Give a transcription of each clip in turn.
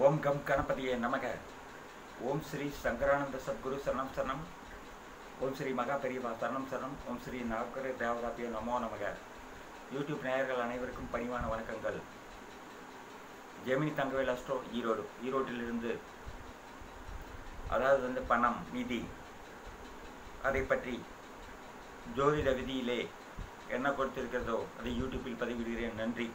ஓம் come கணபதியே நமக ஓம் ஸ்ரீ சங்கரானந்த சத்குரு சரணம் சரணம் ஓம் ஸ்ரீ மகா பெரியவா சரணம் சரணம் ஓம் ஸ்ரீ நவக்கர தேவதாப்பிய நமோ நமக யூடியூப் நேயர்கள் அனைவருக்கும் பணிவான வணக்கங்கள் ஜெமினி தங்கவேல் அஸ்ட்ரோ ஈரோடு ஈரோட்டிலிருந்து அதாவது வந்து பணம் நிதி அதை பற்றி ஜோதிட விதியிலே என்ன கொடுத்திருக்கிறதோ அதை யூடியூப்பில் பதிவிடுகிறேன் நன்றி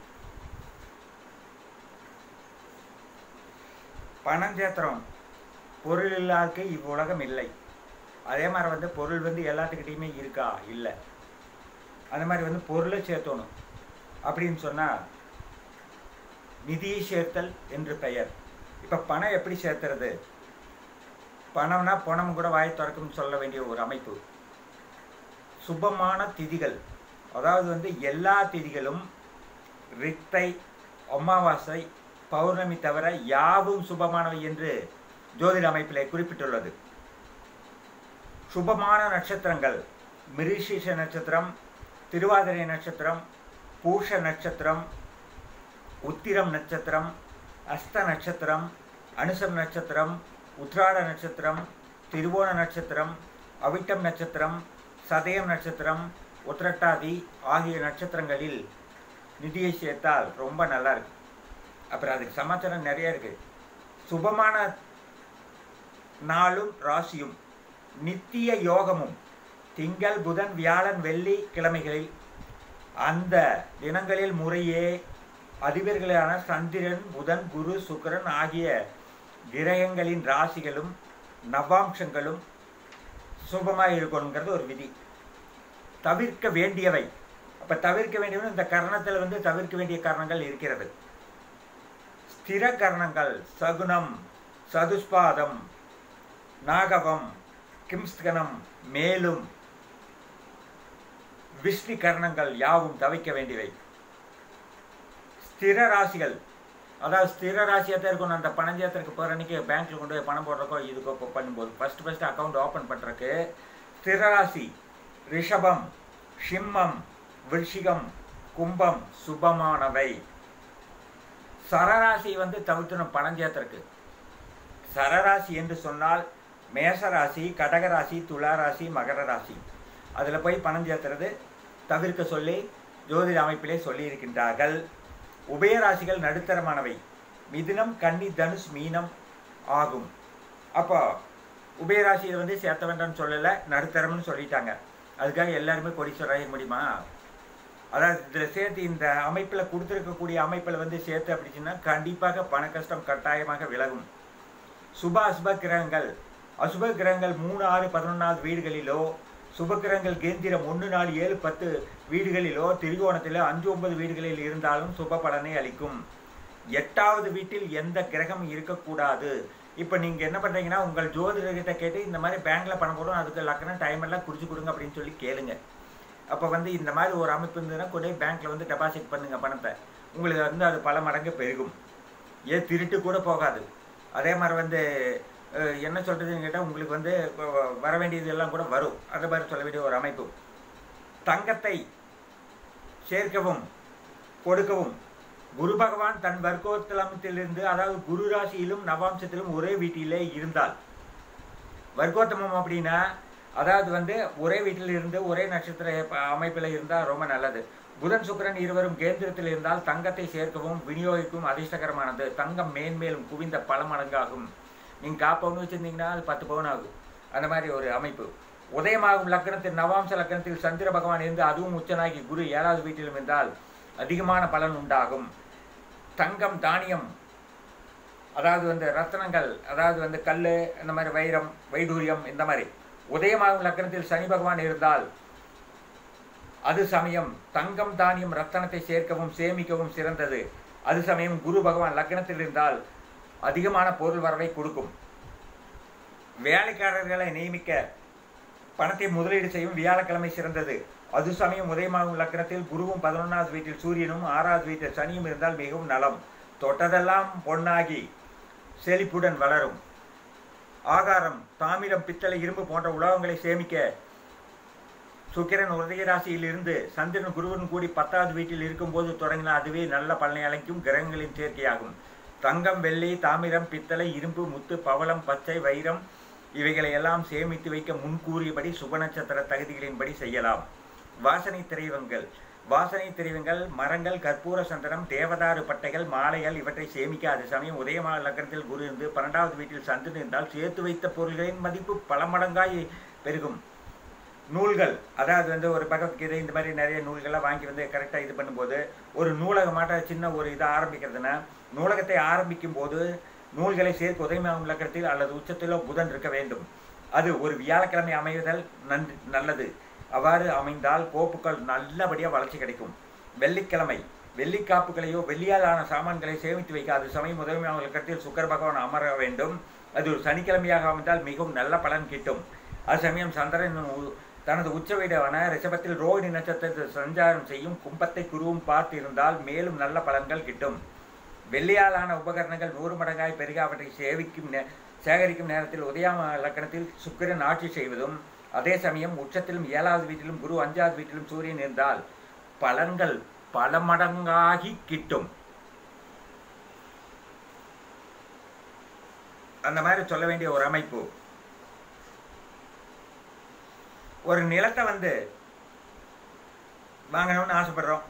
பணம் சேத்திரம் பொருள் இல்லாதக்கு இவ்வுலகம் இல்லை அதே மாதிரி வந்து பொருள் வந்து எல்லாத்துக்கிட்டேயுமே இருக்கா இல்லை அந்த மாதிரி வந்து பொருளை சேர்த்தணும் அப்படின்னு சொன்னால் நிதியை சேர்த்தல் என்று பெயர் இப்போ பணம் எப்படி சேர்த்துறது பணம்னா பணம் கூட வாய் திறக்கும்னு சொல்ல வேண்டிய ஒரு அமைப்பு சுபமான திதிகள் அதாவது வந்து எல்லா திதிகளும் ரிக்தை அமாவாசை பௌர்ணமி தவிர யாவும் சுபமானவை என்று ஜோதிட அமைப்பிலே குறிப்பிட்டுள்ளது சுபமான நட்சத்திரங்கள் மிருஷிஷ நட்சத்திரம் திருவாதிரை நட்சத்திரம் பூஷ நட்சத்திரம் உத்திரம் நட்சத்திரம் அஸ்த நட்சத்திரம் அனுசம் நட்சத்திரம் உத்ராட நட்சத்திரம் திருவோண நட்சத்திரம் அவிட்டம் நட்சத்திரம் சதயம் நட்சத்திரம் உத்திரட்டாதி ஆகிய நட்சத்திரங்களில் நிதியை சேர்த்தால் ரொம்ப நல்லா இருக்கு அப்புறம் அதுக்கு சமாச்சாரம் நிறைய இருக்கு சுபமான நாளும் ராசியும் நித்திய யோகமும் திங்கள் புதன் வியாழன் வெள்ளி கிழமைகளில் அந்த தினங்களில் முறையே அதிபர்களான சந்திரன் புதன் குரு சுக்கரன் ஆகிய கிரகங்களின் ராசிகளும் நவாம்சங்களும் சுபமாக இருக்கணுங்கிறது ஒரு விதி தவிர்க்க வேண்டியவை அப்போ தவிர்க்க வேண்டியவை இந்த கரணத்தில் வந்து தவிர்க்க வேண்டிய காரணங்கள் இருக்கிறது ஸ்திர கரணங்கள் சகுனம் சதுஸ்பாதம் நாகவம் கிம்ஸ்கனம் மேலும் விஷ்ணு கரணங்கள் யாவும் தவிக்க வேண்டியவை ஸ்திர ராசிகள் அதாவது ஸ்திர ராசியாக தான் இருக்கணும் அந்த பணஞ்சாயத்திற்கு போகிற அன்றைக்கி பேங்க்கில் கொண்டு போய் பணம் போடுறக்கோ இதுக்கோ பண்ணும்போது ஃபஸ்ட்டு ஃபஸ்ட்டு அக்கௌண்ட் ஓப்பன் பண்ணுறக்கு ஸ்திர ராசி ரிஷபம் சிம்மம் விருஷிகம் கும்பம் சுபமானவை சரராசி வந்து தவிர்த்தணும் பணஞ்சாயத்திற்கு சரராசி என்று சொன்னால் மேசராசி கடகராசி துளாராசி மகர ராசி அதில் போய் பணம் சேர்த்துறது தவிர்க்க சொல்லி ஜோதிட அமைப்பிலே சொல்லியிருக்கின்றார்கள் உபயராசிகள் நடுத்தரமானவை மிதுனம் கன்னி தனுஷ் மீனம் ஆகும் அப்போ உபயராசியில் வந்து சேர்த்த வேண்டாம்னு சொல்லலை நடுத்தரம்னு சொல்லிட்டாங்க அதுக்காக எல்லாருமே கொடிச்சுவராக முடியுமா அதாவது இதில் சேர்த்து இந்த அமைப்பில் கொடுத்துருக்கக்கூடிய அமைப்பில் வந்து சேர்த்து அப்படிச்சுன்னா கண்டிப்பாக பண கஷ்டம் கட்டாயமாக விலகும் சுப அசுப கிரகங்கள் அசுப கிரகங்கள் மூணு ஆறு பதினொன்றாவது வீடுகளிலோ சுபக்கிரகங்கள் கேந்திரம் ஒன்று நாலு ஏழு பத்து வீடுகளிலோ திரிகோணத்திலோ அஞ்சு ஒன்பது வீடுகளில் இருந்தாலும் சுப பலனை அளிக்கும் எட்டாவது வீட்டில் எந்த கிரகம் இருக்கக்கூடாது இப்போ நீங்கள் என்ன பண்ணுறீங்கன்னா உங்கள் ஜோதிடர்கிட்ட கேட்டு இந்த மாதிரி பேங்க்கில் பணம் போடும் அதுக்கு லக்கணம் டைம் எல்லாம் குறிச்சு கொடுங்க அப்படின்னு சொல்லி கேளுங்க அப்போ வந்து இந்த மாதிரி ஒரு அமைப்பு இருந்ததுன்னா கூட பேங்க்கில் வந்து டெபாசிட் பண்ணுங்கள் பணத்தை உங்களுக்கு வந்து அது பல மடங்கு பெருகும் ஏன் திருட்டு கூட போகாது அதே மாதிரி வந்து என்ன சொல்கிறதுன்னு கேட்டால் உங்களுக்கு வந்து வர வேண்டியது எல்லாம் கூட வரும் அந்த மாதிரி சொல்ல வேண்டிய ஒரு அமைப்பு தங்கத்தை சேர்க்கவும் கொடுக்கவும் குரு பகவான் தன் வர்க்கோத்தலமத்திலிருந்து அதாவது குரு ராசியிலும் நவாம்சத்திலும் ஒரே வீட்டிலே இருந்தால் வர்க்கோத்தமம் அப்படின்னா அதாவது வந்து ஒரே வீட்டில் இருந்து ஒரே நட்சத்திர அமைப்பில் இருந்தால் ரொம்ப நல்லது புதன் சுக்கரன் இருவரும் கேந்திரத்தில் இருந்தால் தங்கத்தை சேர்க்கவும் விநியோகிக்கும் அதிர்ஷ்டகரமானது தங்கம் மேன்மேலும் குவிந்த பல மடங்காகும் நீங்கள் கா பவுன் வச்சுருந்தீங்கன்னா அது பத்து பவுன் ஆகும் அந்த மாதிரி ஒரு அமைப்பு உதயமாகும் லக்கணத்தில் நவாம்ச லக்கணத்தில் சந்திர பகவான் இருந்து அதுவும் உச்சனாகி குரு ஏழாவது வீட்டிலும் இருந்தால் அதிகமான பலன் உண்டாகும் தங்கம் தானியம் அதாவது வந்து ரத்தனங்கள் அதாவது வந்து கல் இந்த மாதிரி வைரம் வைடூரியம் இந்த மாதிரி உதயமாகும் லக்கணத்தில் சனி பகவான் இருந்தால் அது சமயம் தங்கம் தானியம் ரத்தனத்தை சேர்க்கவும் சேமிக்கவும் சிறந்தது அது சமயம் குரு பகவான் லக்கணத்தில் இருந்தால் அதிகமான பொருள் வரவை கொடுக்கும் வேலைக்காரர்களை நியமிக்க பணத்தை முதலீடு செய்யும் வியாழக்கிழமை சிறந்தது அது சமயம் உதயமாகும் லக்கணத்தில் குருவும் பதினொன்றாவது வீட்டில் சூரியனும் ஆறாவது வீட்டில் சனியும் இருந்தால் மிகவும் நலம் தொட்டதெல்லாம் பொன்னாகி செழிப்புடன் வளரும் ஆகாரம் தாமிரம் பித்தளை இரும்பு போன்ற உலகங்களை சேமிக்க சுக்கிரன் உதய ராசியில் இருந்து சந்திரன் குருவன் கூடி பத்தாவது வீட்டில் இருக்கும்போது தொடங்கினால் அதுவே நல்ல பலனை அளிக்கும் கிரகங்களின் சேர்க்கையாகும் தங்கம் வெள்ளி தாமிரம் பித்தளை இரும்பு முத்து பவளம் பச்சை வைரம் இவைகளை எல்லாம் சேமித்து வைக்க முன்கூறியபடி சுப நட்சத்திர தகுதிகளின்படி செய்யலாம் வாசனை திரைவங்கள் வாசனை திரைவங்கள் மரங்கள் கற்பூர சந்தனம் தேவதாரு பட்டைகள் மாலைகள் இவற்றை சேமிக்க அது சமயம் உதயமான லக்கணத்தில் குரு இருந்து பன்னெண்டாவது வீட்டில் சந்திரன் இருந்தால் சேர்த்து வைத்த பொருள்களின் மதிப்பு பல மடங்காய் பெருகும் நூல்கள் அதாவது வந்து ஒரு பகவத்கீதை இந்த மாதிரி நிறைய நூல்கள்லாம் வாங்கி வந்து கரெக்டாக இது பண்ணும்போது ஒரு நூலகமாட்ட சின்ன ஒரு இதை ஆரம்பிக்கிறதுனா நூலகத்தை ஆரம்பிக்கும் போது நூல்களை சேர்க்க உதயமாகும் லக்கணத்தில் அல்லது உச்சத்திலோ புதன் இருக்க வேண்டும் அது ஒரு வியாழக்கிழமை அமைவதல் நன்றி நல்லது அவ்வாறு அமைந்தால் கோப்புகள் நல்லபடியாக வளர்ச்சி கிடைக்கும் வெள்ளிக்கிழமை வெள்ளிக்காப்புகளையோ வெள்ளியால் ஆன சாமான்களை சேமித்து வைக்க அது சமயம் உதவியாக லக்கணத்தில் சுக்கர பகவான் அமர வேண்டும் அது ஒரு சனிக்கிழமையாக அமைந்தால் மிகவும் நல்ல பலன் கிட்டும் அது சமயம் சந்திரன் உ- தனது உச்ச வீடான ரிஷபத்தில் ரோகிணி நட்சத்திரத்தில் சஞ்சாரம் செய்யும் கும்பத்தை குருவும் பார்த்து இருந்தால் மேலும் நல்ல பலன்கள் கிட்டும் வெள்ளியாலான உபகரணங்கள் நூறு மடங்காய் பெருக அவற்றை சேவிக்கும் நே- சேகரிக்கும் நேரத்தில் உதயாம லக்கணத்தில் சுக்கிரன் ஆட்சி செய்வதும் அதே சமயம் உச்சத்திலும் ஏழாவது வீட்டிலும் குரு அஞ்சாவது வீட்டிலும் சூரியன் இருந்தால் பலன்கள் பல மடங்காகி கிட்டும் அந்த மாதிரி சொல்ல வேண்டிய ஒரு அமைப்பு ஒரு நிலத்தை வந்து வாங்கணும்னு ஆசைப்படுறோம்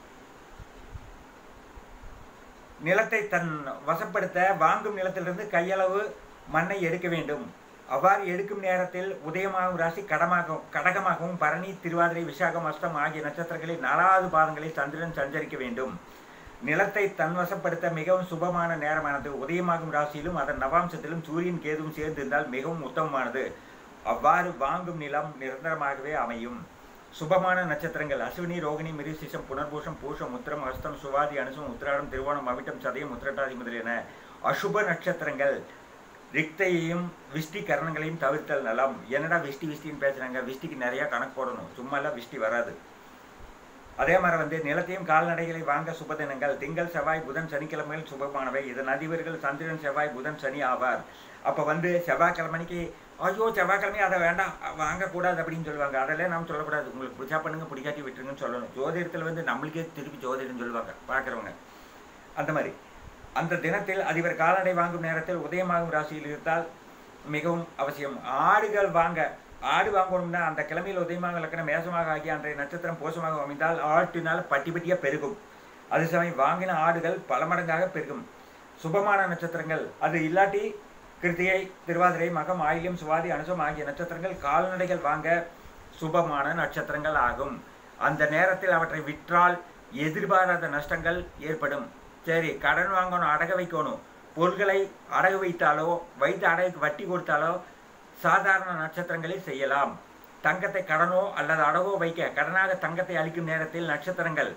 நிலத்தை தன் வசப்படுத்த வாங்கும் நிலத்திலிருந்து கையளவு மண்ணை எடுக்க வேண்டும் அவ்வாறு எடுக்கும் நேரத்தில் உதயமாகும் ராசி கடமாகவும் கடகமாகவும் பரணி திருவாதிரை விசாகம் அஸ்தம் ஆகிய நட்சத்திரங்களில் நாலாவது பாதங்களில் சந்திரன் சஞ்சரிக்க வேண்டும் நிலத்தை தன்வசப்படுத்த மிகவும் சுபமான நேரமானது உதயமாகும் ராசியிலும் அதன் நவாம்சத்திலும் சூரியன் கேதுவும் சேர்ந்து இருந்தால் மிகவும் உத்தமமானது அவ்வாறு வாங்கும் நிலம் நிரந்தரமாகவே அமையும் சுபமான நட்சத்திரங்கள் அஸ்வினி ரோகிணி மிருசிஷம் புனர்பூஷம் பூஷம் உத்திரம் அஸ்தம் சுவாதி அனுசம் உத்திராடம் திருவோணம் அவிட்டம் சதயம் உத்திரட்டாதி முதலியன அசுப நட்சத்திரங்கள் ரிக்தையையும் விஷ்டி கரணங்களையும் தவிர்த்தல் நலம் என்னடா விஷ்டி விஷ்டின்னு பேசுறாங்க விஷ்டிக்கு நிறைய கணக்கு போடணும் சும்மாலாம் விஷ்டி வராது அதே மாதிரி வந்து நிலத்தையும் கால்நடைகளை வாங்க சுபதினங்கள் திங்கள் செவ்வாய் புதன் சனிக்கிழமைகள் சுபமானவை இதன் அதிபர்கள் சந்திரன் செவ்வாய் புதன் சனி ஆவார் அப்போ வந்து செவ்வாய்க்கிழமைக்கு ஐயோ செவ்வாய்க்கிழமை அதை வேண்டாம் வாங்கக்கூடாது அப்படின்னு சொல்லுவாங்க அதெல்லாம் நாம் சொல்லக்கூடாது உங்களுக்கு பிடிச்சா பண்ணுங்க பிடிக்காட்டி விட்டுருங்கன்னு சொல்லணும் ஜோதிடத்தில் வந்து நம்மளுக்கே திருப்பி ஜோதிடம் சொல்லுவாங்க பார்க்குறவங்க அந்த மாதிரி அந்த தினத்தில் அதிபர் கால்நடை வாங்கும் நேரத்தில் உதயமாகும் ராசியில் இருந்தால் மிகவும் அவசியம் ஆடுகள் வாங்க ஆடு வாங்கணும்னா அந்த கிழமையில் உதயமாக லக்கணம் மேசமாக ஆகிய அன்றைய நட்சத்திரம் போசமாக அமைந்தால் ஆட்டினால் பட்டி பட்டியாக பெருகும் அது சமயம் வாங்கின ஆடுகள் பல மடங்காக பெருகும் சுபமான நட்சத்திரங்கள் அது இல்லாட்டி கிருத்திகை திருவாதிரை மகம் ஆயில்யம் சுவாதி அனுசம் ஆகிய நட்சத்திரங்கள் கால்நடைகள் வாங்க சுபமான நட்சத்திரங்கள் ஆகும் அந்த நேரத்தில் அவற்றை விற்றால் எதிர்பாராத நஷ்டங்கள் ஏற்படும் சரி கடன் வாங்கணும் அடக வைக்கணும் பொருட்களை அடகு வைத்தாலோ வைத்து அடகுக்கு வட்டி கொடுத்தாலோ சாதாரண நட்சத்திரங்களில் செய்யலாம் தங்கத்தை கடனோ அல்லது அடகோ வைக்க கடனாக தங்கத்தை அளிக்கும் நேரத்தில் நட்சத்திரங்கள்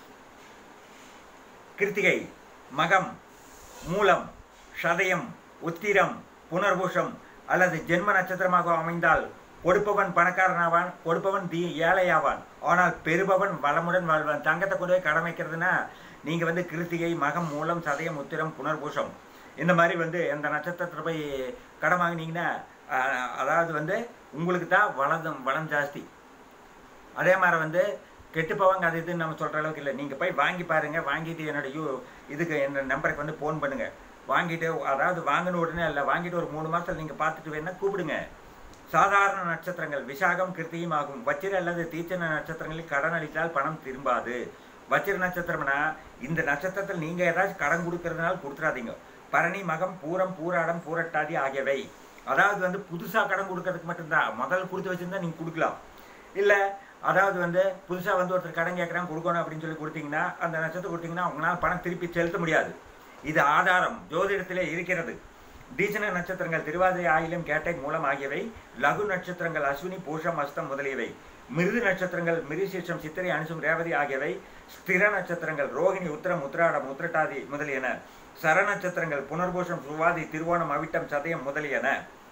கிருத்திகை மகம் மூலம் சதயம் உத்திரம் புனர்பூஷம் அல்லது ஜென்ம நட்சத்திரமாக அமைந்தால் கொடுப்பவன் பணக்காரனாவான் கொடுப்பவன் தீ ஏழையாவான் ஆனால் பெறுபவன் வளமுடன் வாழ்வான் தங்கத்தை கொண்டு போய் கடன் வைக்கிறதுனா நீங்கள் வந்து கிருத்திகை மகம் மூலம் சதயம் உத்திரம் புனர்பூஷம் இந்த மாதிரி வந்து அந்த நட்சத்திரத்தில் போய் கடன் வாங்கினீங்கன்னா அஹ், அதாவது வந்து உங்களுக்கு தான் வளம் வளம் ஜாஸ்தி அதே மாதிரி வந்து கெட்டு போவாங்க அது இதுன்னு நம்ம சொல்கிற அளவுக்கு இல்லை நீங்கள் போய் வாங்கி பாருங்கள் வாங்கிட்டு என்னோட யூ இதுக்கு என்னோட நம்பருக்கு வந்து ஃபோன் பண்ணுங்கள் வாங்கிட்டு அதாவது வாங்கின உடனே இல்லை வாங்கிட்டு ஒரு மூணு மாதத்தில் நீங்கள் பார்த்துட்டு வேணா கூப்பிடுங்க சாதாரண நட்சத்திரங்கள் விசாகம் கிருத்தியும் ஆகும் வச்சிர அல்லது தீச்சன நட்சத்திரங்களில் கடன் அளித்தால் பணம் திரும்பாது வச்சிர நட்சத்திரம்னா இந்த நட்சத்திரத்தில் நீங்கள் ஏதாச்சும் கடன் கொடுக்கறதுனால கொடுத்துறாதீங்க பரணி மகம் பூரம் பூராடம் பூரட்டாதி ஆகியவை அதாவது வந்து புதுசாக கடன் கொடுக்கறதுக்கு மட்டும்தான் முதல்ல கொடுத்து வச்சிருந்தா நீங்கள் கொடுக்கலாம் இல்லை அதாவது வந்து புதுசாக வந்து ஒருத்தர் கடன் கேட்குறான் கொடுக்கணும் அப்படின்னு சொல்லி கொடுத்தீங்கன்னா அந்த நட்சத்திரம் கொடுத்தீங்கன்னா உங்களால் பணம் திருப்பி செலுத்த முடியாது இது ஆதாரம் ஜோதிடத்திலே இருக்கிறது டீசன நட்சத்திரங்கள் திருவாதிரை ஆயிலம் கேட்டை மூலம் ஆகியவை லகு நட்சத்திரங்கள் அஸ்வினி பூஷம் அஸ்தம் முதலியவை மிருது நட்சத்திரங்கள் மிருசீஷம் சித்திரை அனுசம் ரேவதி ஆகியவை ஸ்திர நட்சத்திரங்கள் ரோகிணி உத்திரம் உத்திராடம் உத்திரட்டாதி முதலியன சர நட்சத்திரங்கள் புனர்பூஷம் சுவாதி திருவோணம் அவிட்டம் சதயம் முதலியன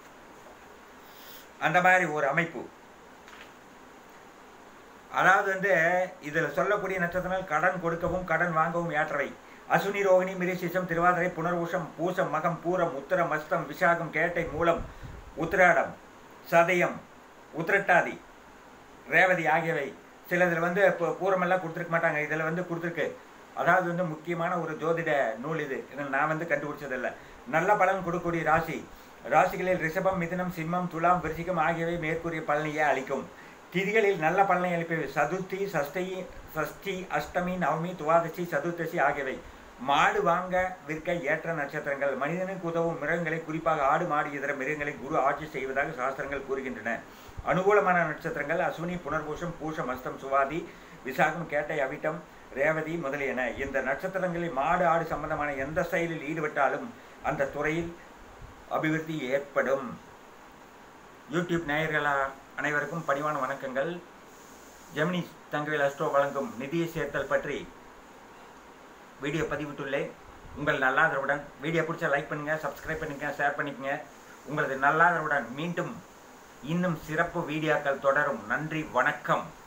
அந்த மாதிரி ஒரு அமைப்பு அதாவது வந்து இதில் சொல்லக்கூடிய நட்சத்திரங்கள் கடன் கொடுக்கவும் கடன் வாங்கவும் ஏற்றவை அசுனி ரோகிணி மிரிசிசம் திருவாதிரை புனர்வூஷம் பூசம் மகம் பூரம் உத்தரம் அஸ்தம் விசாகம் கேட்டை மூலம் உத்திராடம் சதயம் உத்திரட்டாதி ரேவதி ஆகியவை சிலதில் வந்து இப்போ பூரமெல்லாம் கொடுத்துருக்க மாட்டாங்க இதில் வந்து கொடுத்துருக்கு அதாவது வந்து முக்கியமான ஒரு ஜோதிட நூல் இது இதை நான் வந்து கண்டுபிடிச்சதில்லை நல்ல பலன் கொடுக்கக்கூடிய ராசி ராசிகளில் ரிஷபம் மிதுனம் சிம்மம் துலாம் விருச்சிகம் ஆகியவை மேற்கூறிய பலனையே அளிக்கும் திதிகளில் நல்ல பலனை அளிப்பவை சதுர்த்தி சஷ்டி சஷ்டி அஷ்டமி நவமி துவாதசி சதுர்த்தசி ஆகியவை மாடு வாங்க விற்க ஏற்ற நட்சத்திரங்கள் மனிதனுக்கு உதவும் மிருகங்களை குறிப்பாக ஆடு மாடு இதர மிருகங்களை குரு ஆட்சி செய்வதாக சாஸ்திரங்கள் கூறுகின்றன அனுகூலமான நட்சத்திரங்கள் அஸ்வினி புனர்பூஷம் பூஷம் அஸ்தம் சுவாதி விசாகம் கேட்டை அவிட்டம் ரேவதி முதலியன இந்த நட்சத்திரங்களில் மாடு ஆடு சம்பந்தமான எந்த செயலில் ஈடுபட்டாலும் அந்த துறையில் அபிவிருத்தி ஏற்படும் யூடியூப் நேயர்களா அனைவருக்கும் பணிவான வணக்கங்கள் ஜெமினி தங்கவேல் அஸ்ட்ரோ வழங்கும் நிதியை சேர்த்தல் பற்றி வீடியோ பதிவிட்டுள்ளேன் உங்கள் நல்லாதரவுடன் வீடியோ பிடிச்சா லைக் பண்ணுங்கள் சப்ஸ்கிரைப் பண்ணிக்கங்க ஷேர் பண்ணிக்கங்க உங்களது நல்லாதரவுடன் மீண்டும் இன்னும் சிறப்பு வீடியோக்கள் தொடரும் நன்றி வணக்கம்